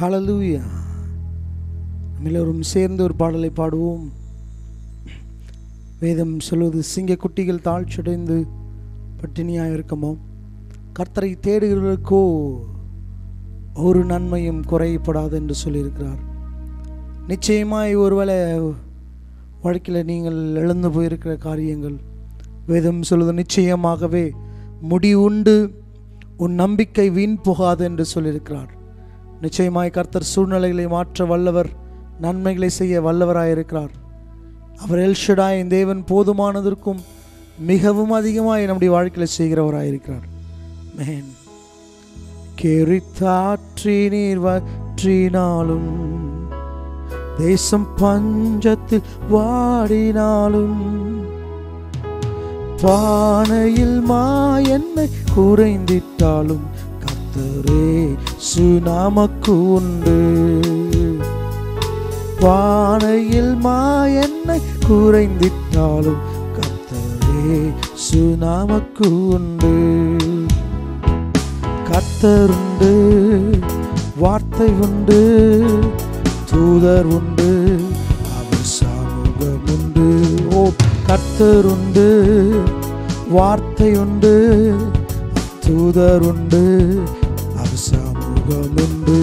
ஹalleluya நம்ம எல்லோரும் சேர்ந்து ஒரு பாடலை பாடுவோம் வேதம் சொல்வது சிங்க குட்டிகள் தாழ்ச்சடைந்து பட்டினியாக இருக்குமோ கர்த்தரை தேடுகிறவர்களுக்கோ ஒரு நன்மையும் குறையப்படாது என்று சொல்லியிருக்கிறார் நிச்சயமாய் ஒருவேளை வாழ்க்கையில் நீங்கள் இழந்து போயிருக்கிற காரியங்கள் வேதம் சொல்வது நிச்சயமாகவே முடிவுண்டு உன் நம்பிக்கை வீண் போகாது என்று சொல்லியிருக்கிறார் நிச்சயமாய் கர்த்தர் சூழ்நிலைகளை மாற்ற வல்லவர் நன்மைகளை செய்ய வல்லவராயிருக்கிறார் அவர் எல்ஷடாய் தேவன் போதுமானதற்கும் மிகவும் அதிகமாய் நம்முடைய வாழ்க்கையில் செய்கிறவராயிருக்கிறார் மேன் கேரித்தாற்றி நீர் வற்றினாலும் தேசம் பஞ்சத்தில் வாடினாலும் பானையில் மாயெண்ணை குறைந்திட்டாலும் கர்த்தரே சுனாமக்கு உண்டு பானையில் மாயெண்ணை குறைந்திட்டாலும் கர்த்தரே சுனாமக்கு உண்டு கர்த்தருண்டு வார்த்தை உண்டு தூதர் உண்டு அவர் சமூகம் உண்டு ஓ கர்த்தர் உண்டு வார்த்தை உண்டு தூதர் உண்டு அவர் சமூகம் உண்டு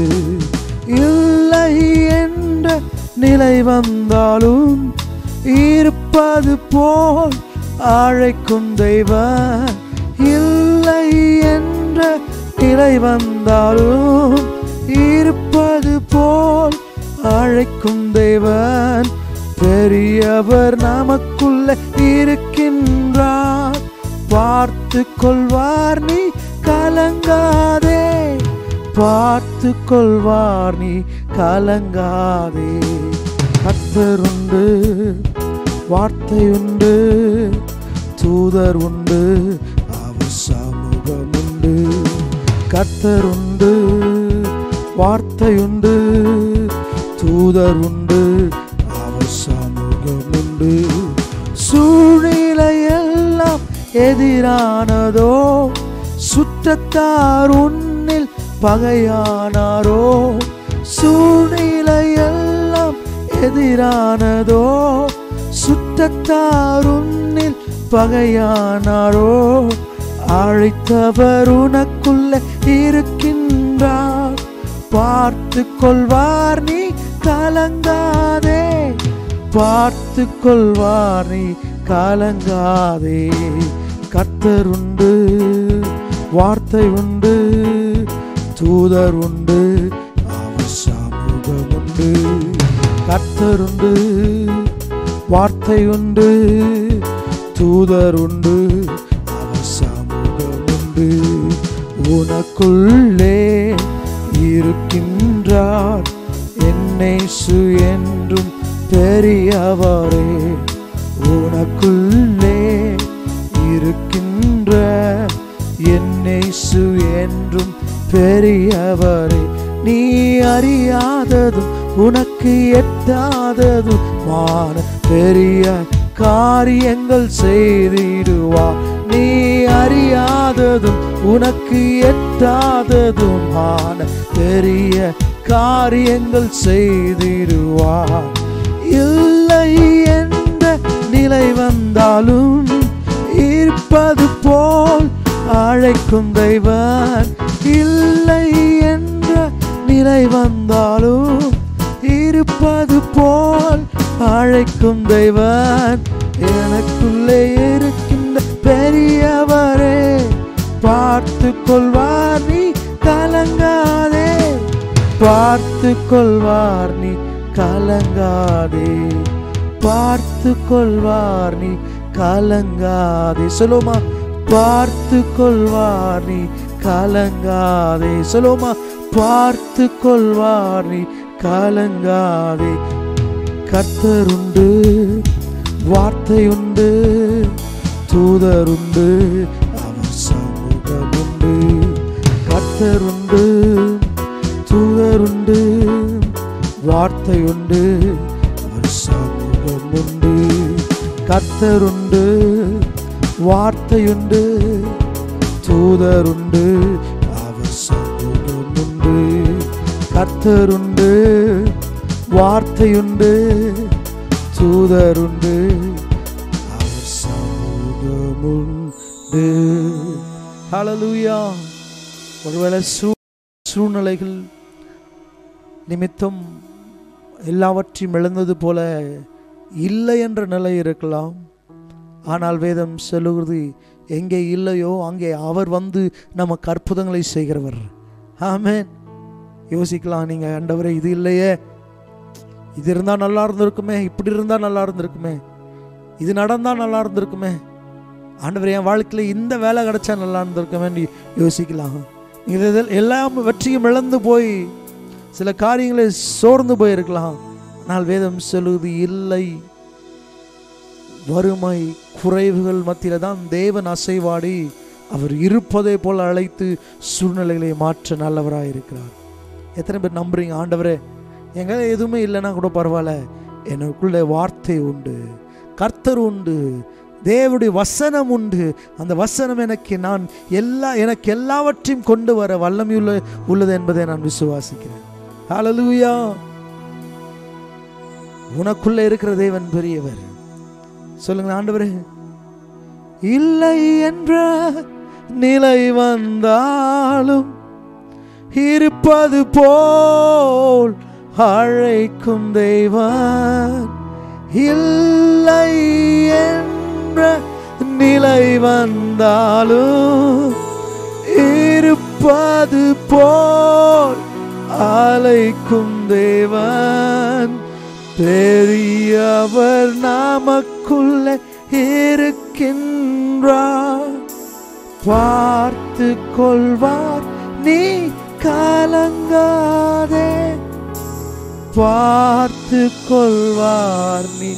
இல்லை என்ற நிலை வந்தாலும் இருப்பது போல் அழைக்கும் தெய்வம் இல்லை என்ற நிலை வந்தாலும் இருப்பது போல் அழைக்கும் தேவன் பெரியவர் நமக்குள்ள இருக்கின்றார் பார்த்து கொள்வார் நீ கலங்காதே பார்த்து கொள்வார் நீ கலங்காதே கத்தர் உண்டு வார்த்தை உண்டு தூதர் உண்டு அவர் சமூகம் உண்டு கத்தர் உண்டு வார்த்தை உண்டு தூதர் உண்டு அவர் சமூகம் உண்டு சூழ்நிலையெல்லாம் எதிரானதோ சுற்றத்தார் உன்னில் பகையானாரோ சூழ்நிலையெல்லாம் எதிரானதோ சுற்றத்தார் உன்னில் பகையானாரோ அழைத்தவர் உனக்குள்ள இருக்கின்றார் பார்த்து கொள்வார் நீ கலங்காதே பார்த்து கொள்வார் நீ கலங்காதே கர்த்தர் உண்டு வார்த்தை உண்டு தூதர் உண்டு அவர் சமூகம் உண்டு கர்த்தர் உண்டு வார்த்தை உண்டு தூதர் உண்டு அவர் சமூகம் உண்டு உனக்குள்ளே இருக்கின்றார் என்னை சு என்றும் பெரியவரே உனக்குள்ளே இருக்கின்ற என்னை சு என்றும் பெரியவரே நீ அறியாததும் உனக்கு எட்டாததும் மான பெரிய காரியங்கள் செய்திடுவா நீ அறியாததும் உனக்கு எட்டாததுமான பெரிய காரியங்கள் செய்திடுவா இல்லை என்ற நிலை வந்தாலும் இருப்பது போல் அழைக்கும் தெய்வன் இல்லை என்ற நிலை வந்தாலும் இருப்பது போல் அழைக்கும் தெய்வன் எனக்குள்ளே இருக்கின்ற பெரியவரே பார்த்து கொள்வார் நீ கலங்காதே பார்த்து கொள்வார் நீ கலங்காதே பார்த்து கொள்வார் நீ கலங்காதே சொல்லுமா பார்த்து கொள்வார் நீ கலங்காதே சொல்லுமா பார்த்து கொள்வார் நீ கலங்காதே கர்த்தர் உண்டு வார்த்தை உண்டு தூதர் உண்டு அவர் சமூகம் உண்டு கர்த்தர் உண்டு தூதர் உண்டு வார்த்தை உண்டு அவர் சமூகம் உண்டு கர்த்தர் உண்டு வார்த்தை உண்டு தூதர் உண்டு அவர் சமூகம் உண்டு கர்த்தருண்டு வார்த்தையுண்டு தூதருண்டு அவர் சமூகமுண்டு ஹalleluya ஒருவேளை சூ சூழ்நிலைகள் நிமித்தம் எல்லாவற்றையும் இழந்தது போல இல்லை என்ற நிலை இருக்கலாம் ஆனால் வேதம் சொல்லுகிறது எங்கே இல்லையோ அங்கே அவர் வந்து நமக்கு அற்புதங்களை செய்கிறவர் ஆமென் யோசிக்கலாம் நீங்கள் ஆண்டவரே இது இல்லையே இது இருந்தால் நல்லா இருந்திருக்குமே இப்படி இருந்தால் நல்லா இருந்திருக்குமே இது நடந்தால் நல்லா இருந்திருக்குமே ஆண்டவர் என் வாழ்க்கையில் இந்த வேலை கிடைச்சா நல்லா இருந்திருக்குமேன்னு யோசிக்கலாம் நீங்கள் இதில் எல்லாம் வெற்றியும் இழந்து போய் சில காரியங்களை சோர்ந்து போயிருக்கலாம் ஆனால் வேதம் சொல்லுவது இல்லை வறுமை குறைவுகள் மத்தியில் தான் தேவன் அசைவாடி அவர் இருப்பதை போல் அழைத்து சூழ்நிலைகளை மாற்ற நல்லவராக இருக்கிறார் எத்தனை பேர் நம்புறீங்க ஆண்டவரே எங்க எதுவுமே இல்லைன்னா கூட பரவாயில்ல எனக்குள்ள வார்த்தை உண்டு கர்த்தர் உண்டு தேவனுடைய வசனம் உண்டு அந்த வசனம் எனக்கு நான் எல்லா எனக்கு எல்லாவற்றையும் கொண்டு வர வல்லமையுள்ள உள்ளது என்பதை நான் விசுவாசிக்கிறேன் ஹalleluya உனக்குள்ள இருக்கிற தேவன் பெரியவர் சொல்லுங்க ஆண்டவரே இல்லை என்ற நிலை வந்தாலும் இருப்பது போல் அழைக்கும் தெய்வன் இல்லை என்ற நிலை வந்தாலும் இருப்பது போல் அழைக்கும் தேவன் பெரியவர் நமக்குள்ள இருக்கின்றார் பார்த்து கொள்வார் நீ கலங்காதே பார்த்து கொள்வார் நீ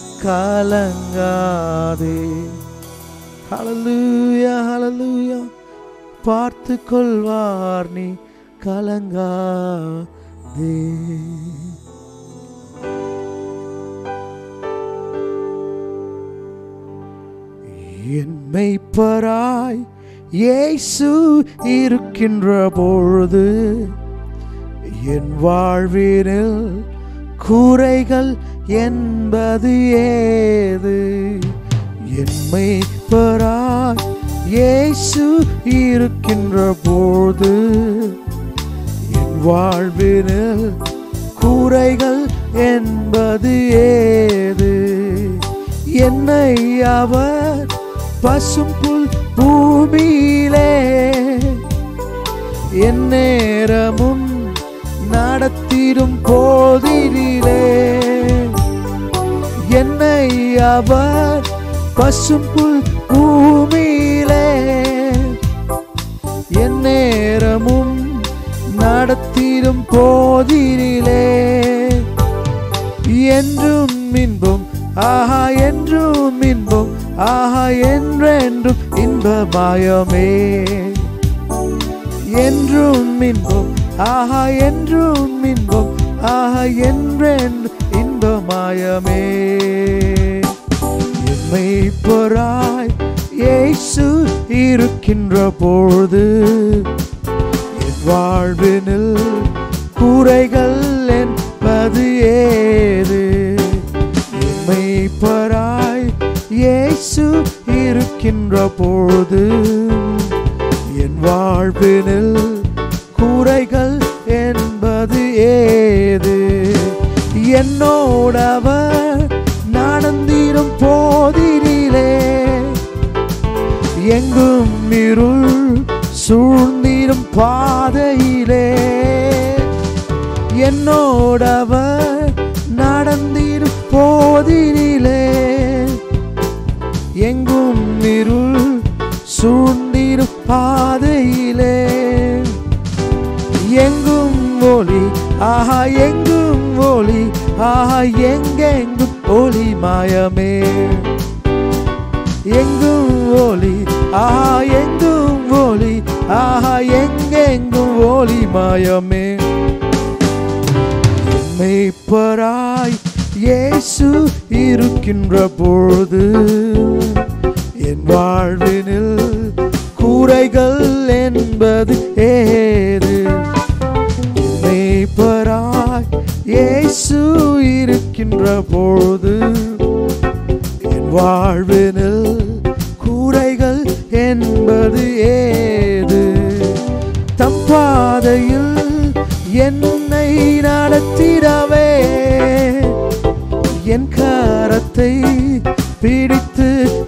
கலங்காதே ஹalleluya ஹalleluya பார்த்து கொள்வார் நீ கலங்காதே என் மெய்ப்பராய் இயேசு இருக்கின்ற பொழுது என் வாழ்வினில் குறைகள் என்பது ஏது என் மெய்ப்பராய் இயேசு இருக்கின்ற போது என் வாழ்வினில் குறைகள் என்பது ஏது என்னை அவர் பசும் புல் பூமியிலே என் நேரமும் நடத்திடும் போதிலே என்னை அவர் பசும் புல் பூமியிலே என் நேரமும் நடத்திடும் போதிலே என்றும் இன்பம் ஆஹா என்றும் இன்பம் ஆஹா என்றென்றும் இன்பமாயமே என்றும் இன்பம் ஆஹா என்றும் இன்பம் ஆஹா என்றென்று இன்பமாயமே எம்மை பொறாய் இயேசு இருக்கின்ற பொழுது என் வாழ்வினில் குறைகள் என்பது ஏது எம்மை பராய் இயேசு இருக்கின்ற பொழுது என் வாழ்வினில் குறைகள் என்பது ஏது என்னோடவர் நடந்திடும் போதினிலே எங்கும் இருள் சூழ்ந்திடும் பாதையிலே என்னோடவர் நடந்திடும் போதினிலே எங்கும் இருள் சூழ்ந்திடும் பாதையிலே எங்கும் ஒளி ஆஹா எங்கும் ஒளி ஆஹா எங்கெங்கும் ஒளி மாயமே எங்கும் ஒளி ஆஹா எங்கும் ஒளி ஆஹா எங்கெங்கும் ஒளி மாயமே மெய்ப்பராய் இயேசு இருக்கின்ற பொழுது என் வாழ்வினில் குறைகள் என்பது ஏது இயேசு இருக்கின்ற பொழுது என் வாழ்வினில் கூரைகள் என்பது ஏது தம் பாதையில் என்னை நடத்திடவே என் கரத்தை பிடித்து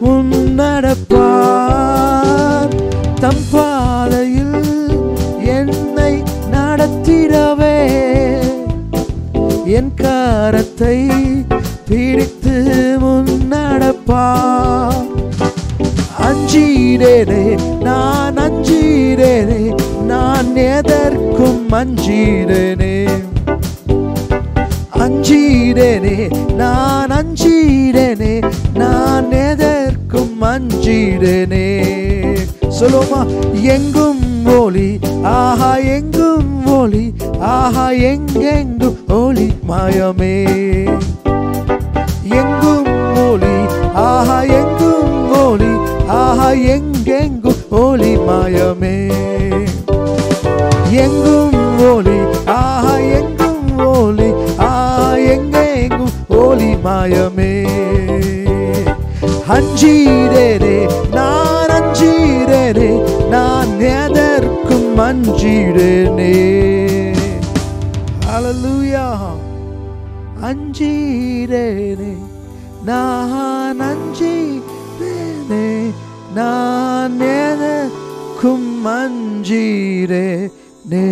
முன்னடப்பார் தம் பாதையில் என்னை நடத்திடவே என் கரத்தை பிடித்து முன்னடப்பார் அஞ்சீரேனே நான் அஞ்சீரேனே நான் எதற்கும் அஞ்சீரேனே அஞ்சீரேனே நான் அஞ்சீரேனே நான் எதற்கும் அஞ்சீரேனே சொல்லுமா எங்கும் ஒளி ஆஹா எங்கும் ஒளி ஆஹா எங்கெங்கும் ஒளி மாயமே எங்கும் ஒளி ஆஹா எங்கும் ஒளி ஆஹா எங்கெங்கும் ஒளி மாயமே எங்கும் ஒளி ஆஹா எங்கும் ஒளி ஆஹா எங்கெங்கும் ஒளி மாயமே அஞ்சீரேனே நான் அஞ்சீரேனே நான் எதற்கும் அஞ்சீரேனே ஹalleluya அஞ்சீரேனே நான் அஞ்சீரேனே நான் எதற்கும் அஞ்சீரேனே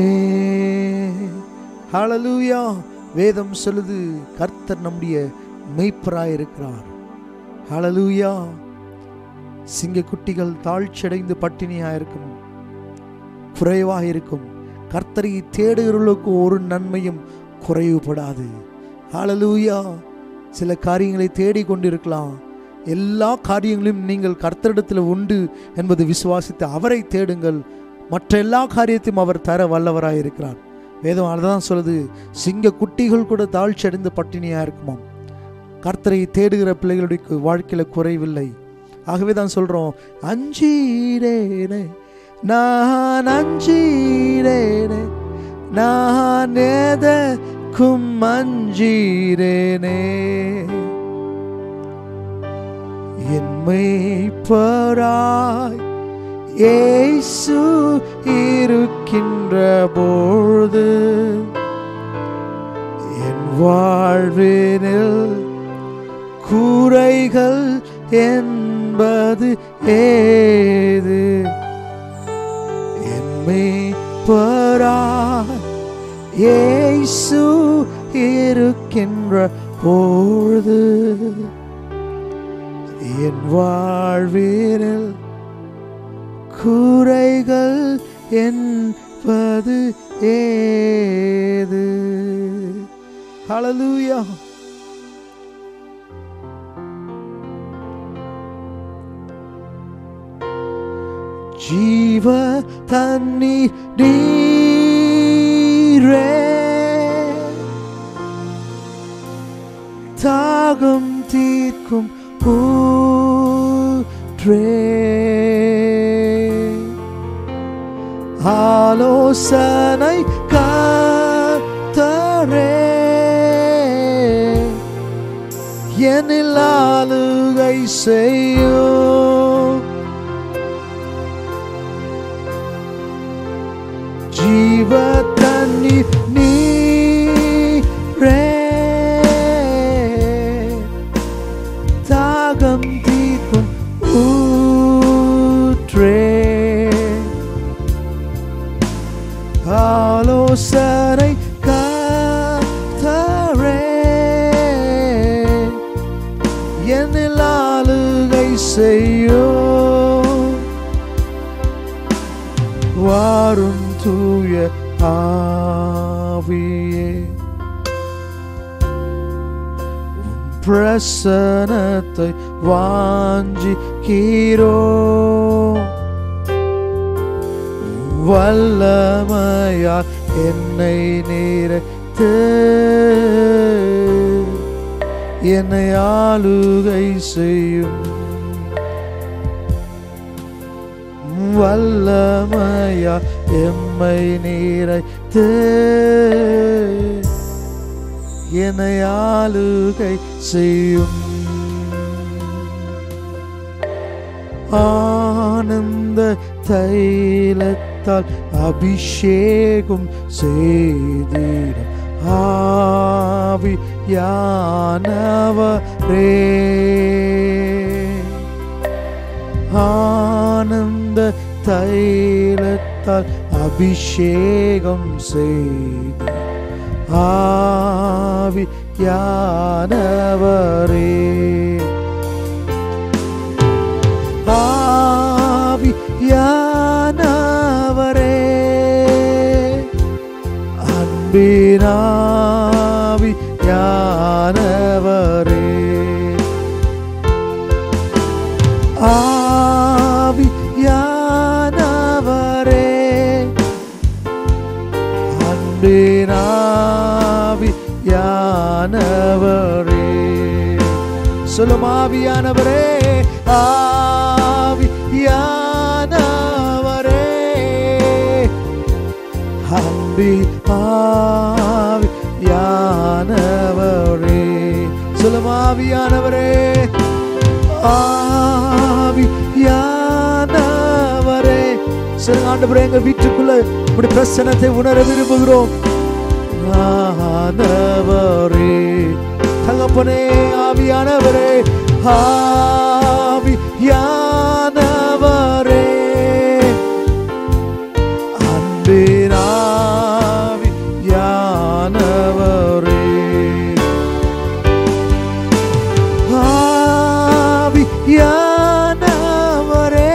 ஹalleluya வேதம் சொல்லுது கர்த்தர் நம்முடைய மெய்ப்பராய் இருக்கிறார் ஹalleluya சிங்கக்குட்டிகள் தாழ்ச்சியடைந்து பட்டினியாக இருக்கும் குறைவாக இருக்கும் கர்த்தரை தேடுகிறவர்களுக்கு ஒரு நன்மையும் குறைவுபடாது ஹalleluya சில காரியங்களை தேடிக் கொண்டிருக்கலாம் எல்லா காரியங்களையும் நீங்கள் கர்த்தரிடத்தில் உண்டு என்பது விசுவாசித்து அவரை தேடுங்கள் மற்ற எல்லா காரியத்தையும் அவர் தர வல்லவராய் இருக்கிறார் வேதம் அதுதான் சொல்லுது சிங்க குட்டிகள் கூட தாழ்ச்சி அடைந்து பட்டினியா இருக்குமாம் கர்த்தரை தேடுகிற பிள்ளைகளுடைய வாழ்க்கையில குறைவில்லை ஆகவே தான் சொல்றோம் அஞ்சீரேனே நான் அஞ்சீரேனே நான் எதற்கும் அஞ்சீரேனே என்மை பராய் ஏசு இருக்கின்ற பொழுது என் வாழ்வினில் கூரைகள் என்பது ஏது என்மை பராய் ஏசு இருக்கின்ற பொழுது என் வாழ்வினில் கூரைகள் என்பது ஏது ஹalleluya ஜீவ தண்ணீர் நீரே தாகம் தீர்க்கும் ஊற்றே ஆலோசனை காத்தரே என்னில் ஆளுகை செய்யும் ஜீவ தண்ணீர் நீரே தாகம் தீர்க்கும் ஊற்றே ஆலோசனை காத்தரே என்னில் ஆளுகை செய்யும் வாரும் தூய ஆவியே உம் பிரசனத்தை வாஞ்சிக்கிறோ வல்லமையால் என்னை நீரைத்து என்னை ஆளுகை செய்யும் வல்லமையா எம்மை நீரைத்து என்னை ஆளுகை செய்யும் ஆனந்த தைலத்தால் அபிஷேகம் செய்திடும் ஆவியானவரே ஆனந்த தைலத்தால் அபிஷேகம் செய்து ஆவியானவரே ஆவியானவரே அன்பினாவியானவரே ஆவியானவரே அன்பினாவியானவரே சொல்லும் ஆவியானவரே ஆவியானவரே அன்பி ஆவியானவரே சொல்லும் ஆவியானவரே ஆவியானவரே சொல்லுங்க ஆண்டவரே எங்க வீட்டுக்குள்ள இப்படி பிரசனத்தை உணர விரும்புகிறோம் ஆனவரே தகப்பனே ஆவியானவரே ஆவியானவரே அன்பினாவியானவரே ஆவியானவரே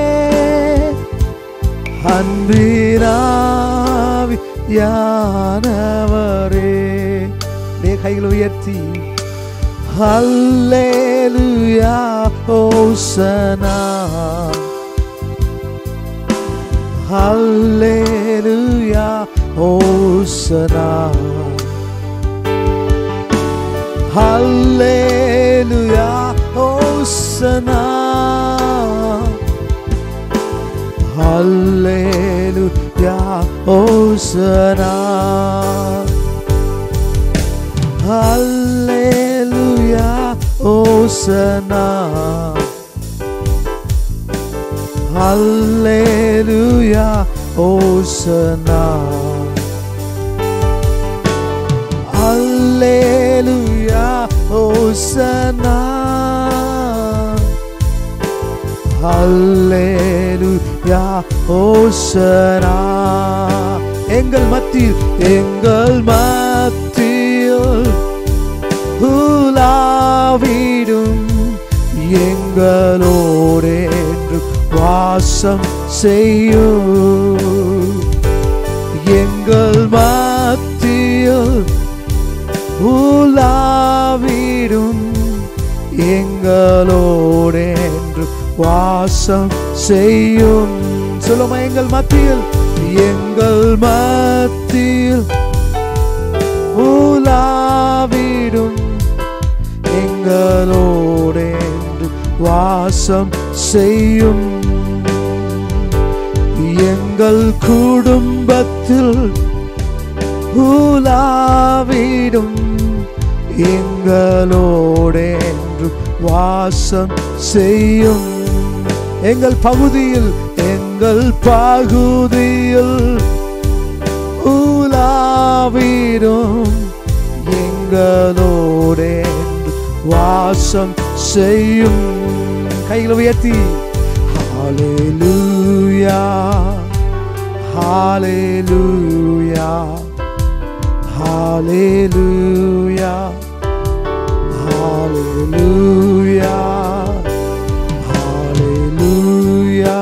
அன்பினாவியானவரே நீ கைகளை உயர்த்தி ஹல்லேலூயா ஓசனா ஹல்லேலூயா ஓசனா ஹல்லேலூயா ஓசனா ஹல்லேலூயா ஓசனா ஹல்லேலூயா ஓசனா ஹல்லேலூயா ஓசனா ஹல்லேலூயா ஓசனா ஹல்லேலூயா ஓசனா எங்கள் மத்தியில் எங்கள் மத்தியில் உலாவிடும் எங்களோடு என்று வாசம் செய்யும் எங்கள் மத்தியில் உலாவிடும் எங்களோடு என்று வாசம் செய்யும் சொல்லுமா எங்கள் மத்தியில் எங்கள் மத்தியில் உலாவிடும் எங்களோடு என்று வாசம் செய்யும் எங்கள் குடும்பத்தில் உலாவிடும் எங்களோடு என்று வாசம் செய்யும் எங்கள் பகுதியில் எங்கள் பகுதியில் உலாவிடும் எங்களோடு என்று வாசம் செய்யும் கைகளை உயர்த்தி ஹalleluya ஹalleluya ஹalleluya ஹalleluya ஹalleluya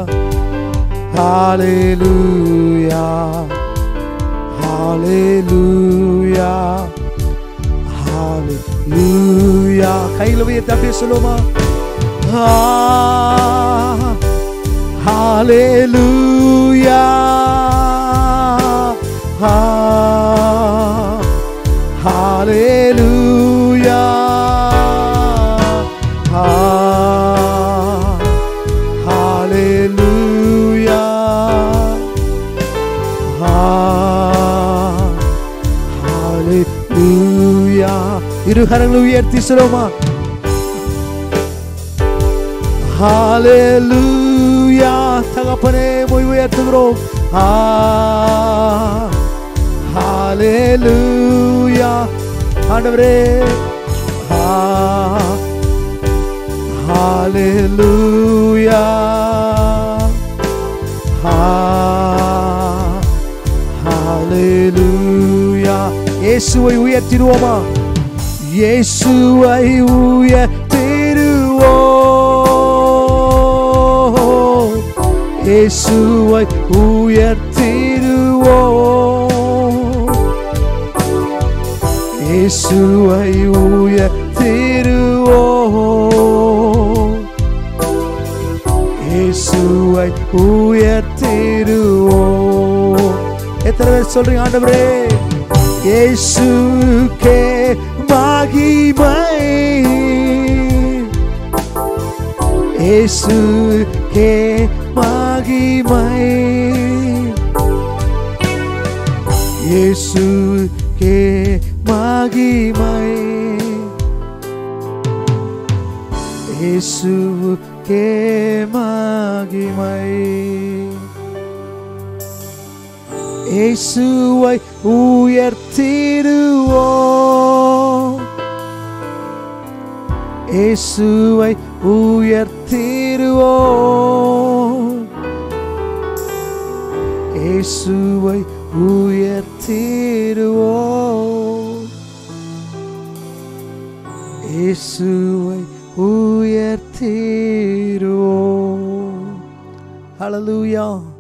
ஹalleluya ஹalleluya ஹalleluya கையில உயர்த்தி அப்படியே சொல்லுமா ஹalleluya ஹalleluya ஹalleluya லூயா இரு கரங்களை உயர்த்தி சொல்லுமா ஹalleluya தகப்பனே மொய் உயர்த்துகிறோம் ஆ ஹalleluya ஆண்டவரே ஆ ஹalleluya ஆ ஹalleluya இயேசுவை உயர்த்திடுவோமா இயேசுவை உயர்த்திடுவோம் இயேசுவை உயர்த்திடுவோம் இயேசுவை உயர்த்திடுவோம் இயேசுவை உயர்த்திடுவோம் எத்தனை பேர் சொல்றீங்க ஆண்டவரே இயேசுக்கே மகிமை இயேசுக்கே மகிமை இயேசுக்கே மகிமை இயேசுக்கே மகிமை இயேசுவை உயர்த்திடுவோம் இயேசுவை உயர்த்திடுவோம் இயேசுவை உயர்த்திடுவோம் இயேசுவை உயர்த்திடுவோம் ஹalleluya